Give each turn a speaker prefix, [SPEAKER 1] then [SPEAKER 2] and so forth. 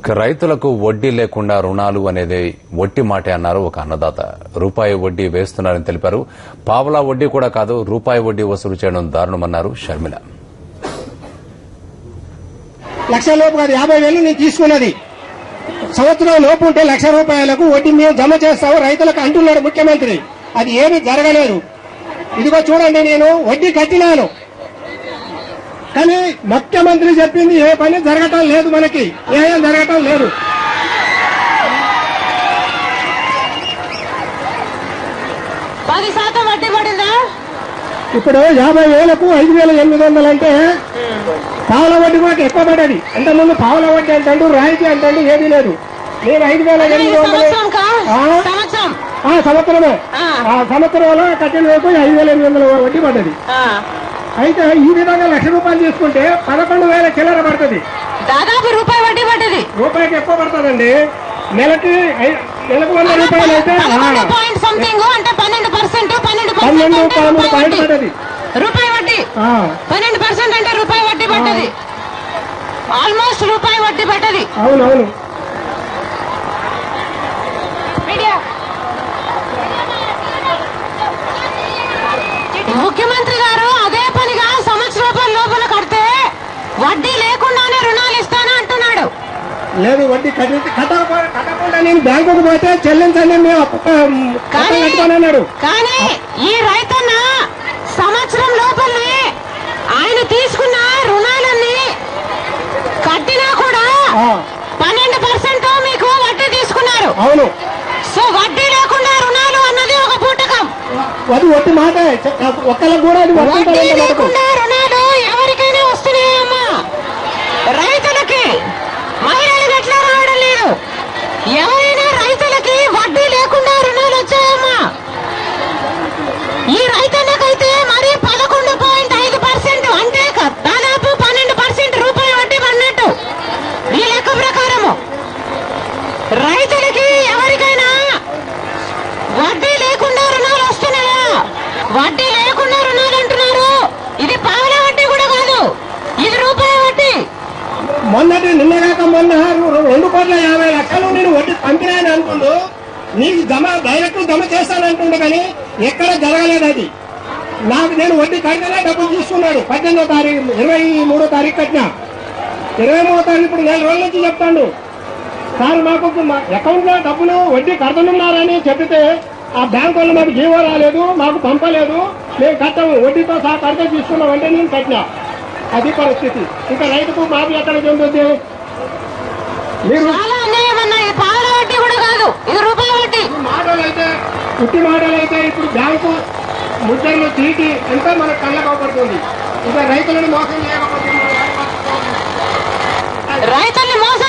[SPEAKER 1] ఇక రైతులకు వడ్డీ లేకుండా రుణాలు అనేది వడ్డీ మాటే అన్నారు ఒక అన్నదాత రూపాయి వడ్డీ వేస్తున్నారని తెలిపారు పావలా వడ్డీ కూడా కాదు రూపాయి వడ్డీ వసూలు చేయడం దారుణమన్నారు షర్మిల
[SPEAKER 2] లక్ష లోపు కాదు యాభై వేలు నేను తీసుకున్నది సంవత్సరం లోపు ఉంటే లక్ష రూపాయలకు వడ్డీ మేము జమ చేస్తాము రైతులకు అంటున్నాడు ముఖ్యమంత్రి అది ఏమీ జరగలేదు ఇదిగో చూడండి నేను వడ్డీ కట్టినాను కానీ ముఖ్యమంత్రి చెప్పింది ఏ పని జరగటం లేదు మనకి ఏం జరగటం లేదు
[SPEAKER 3] పది శాతం వడ్డీ పడిందా
[SPEAKER 2] ఇప్పుడు యాభై వేలకు ఐదు వేల ఎనిమిది వందలు అంటే పావుల వడ్డీ కూడా ఎక్కువ పడేది అంటే ముందు పావుల వడ్డీ అంటాడు రాయితీ అంటాడు ఏదీ లేదు నేను ఐదు వేల
[SPEAKER 3] అదే ఈ
[SPEAKER 2] ఎనిమిది వందలు
[SPEAKER 3] సంవత్సరం కా
[SPEAKER 2] ఆ?
[SPEAKER 3] సంవత్సరం
[SPEAKER 2] ఆ సంవత్సరమే
[SPEAKER 3] ఆ.
[SPEAKER 2] ఆ సంవత్సరంలో కట్టిన వైపు ఐదు వేల ఎనిమిది వందల వడ్డీ పడ్డది
[SPEAKER 3] ఆ.
[SPEAKER 2] అయితే ఈ విధంగా లక్ష రూపాయలు తీసుకుంటే పదకొండు వేల చిల్లర పడుతుంది
[SPEAKER 3] దాదాపు రూపాయి వడ్డీ పడ్డది
[SPEAKER 2] రూపాయికి ఎక్కువ పడుతుందండి నెలకి ఐ- నెలకు వంద రూపాయలు అయితే ఆ,
[SPEAKER 3] పదకొండు పాయింట్ సంథింగ్ అంటే పన్నెండు పర్సెంట్ పన్నెండు
[SPEAKER 2] పన్నెండు
[SPEAKER 3] పర్సెంట్
[SPEAKER 2] పదమూడు పాయింట్ పడ్డది
[SPEAKER 3] రూపాయి వడ్డీ
[SPEAKER 2] ఆ,
[SPEAKER 3] పన్నెండు పర్సెంట్ అంటే రూపాయి వడ్డీ పడ్డది ఆల్మోస్ట్ రూపాయి వడ్డీ పడ్డది
[SPEAKER 2] అవును అవును
[SPEAKER 3] మీడియా ముఖ్యమంత్రి గారు అదే పనిగా సంవత్సర రూపాయల లోపల కడితే వడ్డీ లేకుండానే రుణాలు ఇస్తాను అంటున్నాడు
[SPEAKER 2] లేదు వడ్డీ కట్టి కట్టకపో- కట్టకుండా నేను బ్యాంకుకు పోతే చెల్లించండి మేము అప్పు
[SPEAKER 3] కానీ
[SPEAKER 2] కట్టుకోనన్నాడు
[SPEAKER 3] కానీ ఈ రైతన్న సంవత్సరం లోపలనే ఆయన తీసుకున్న రుణాలన్నీ కట్టినా కూడా
[SPEAKER 2] ఆ,
[SPEAKER 3] పన్నెండు పర్సెంట్ మీకు వడ్డీ తీసుకున్నారు
[SPEAKER 2] అవును
[SPEAKER 3] సో వడ్డీ లేకుండా రుణాలు అన్నది ఒక పూటకం
[SPEAKER 2] అది ఒట్టి మాట ఒక్కళ్ళకి కూడా అది
[SPEAKER 3] వడ్డీ
[SPEAKER 2] వర్తించాలంటే మటుకు
[SPEAKER 3] లేకుండా రుణాలు ఎవరికైనా వస్తున్నాయమ్మా రైతులకి మహిళలకు ఎట్లా రావడం లేదు ఎవరైనా రైతులకి వడ్డీ లేకుండా రుణాలు వచ్చాయమ్మా ఈ రైతన్నకైతే మరి పదకొండు పాయింట్ ఐదు పర్సెంట్ అంటే క- దాదాపు పన్నెండు పర్సెంట్ రూపాయి వడ్డీ పడినట్టు ఈ లెక్క ప్రకారము రైతులకి ఎవరికైనా వడ్డీ లేకుండా రుణాలు వస్తున్నాయా వడ్డీ లేకుండా రుణాలు అంటున్నారు ఇది పావుల వడ్డీ కూడా కాదు ఇది రూపాయి వడ్డీ
[SPEAKER 2] మొన్నటి నిన్నగాక మొన్న రెండు కోట్ల యాభై లక్షలు నేను వడ్డీ పంపినాయని అనుకుండు నీకు జమ డైరెక్ట్ జమ చేస్తానంటుండే కానీ ఎక్కడ జరగలేదు అది నాకు నేను వడ్డీ కడితేనే డబ్బులు తీసుకున్నాడు పద్దెనిమిదో తారీఖు ఇరవై మూడో తారీఖు కట్టినా ఇరవై మూడో తారీఖు ఇప్పుడు నెల రోజుల నుంచి చెప్తాడు సార్ మాకు మా అకౌంట్ లో డబ్బులు వడ్డీ కడుతున్నారని చెప్పితే ఆ బ్యాంక్ వాళ్ళు మాకు జీవో రాలేదు మాకు పంపలేదు మేము కట్టాము వడ్డీతో సహా కడితే తీసుకున్నాం అంటే నేను కట్టినా అది పరిస్థితి ఇంకా రైతుకు మాకు ఎక్కడ చెందుతుంది మీరు
[SPEAKER 3] చాలా అన్యాయం అన్న ఇది పావుల వడ్డీ కూడా కాదు ఇది రూపాయి వడ్డీ
[SPEAKER 2] మాటలు అయితే పుట్టి మాటలు అయితే ఇప్పుడు బ్యాంకు ముద్రలు చీటి ఎంతో మనకు కళ్ళకు అవపడుతుంది ఇక రైతులను మోసం చేయకపోతే మనం
[SPEAKER 3] రైతుల్ని మోసం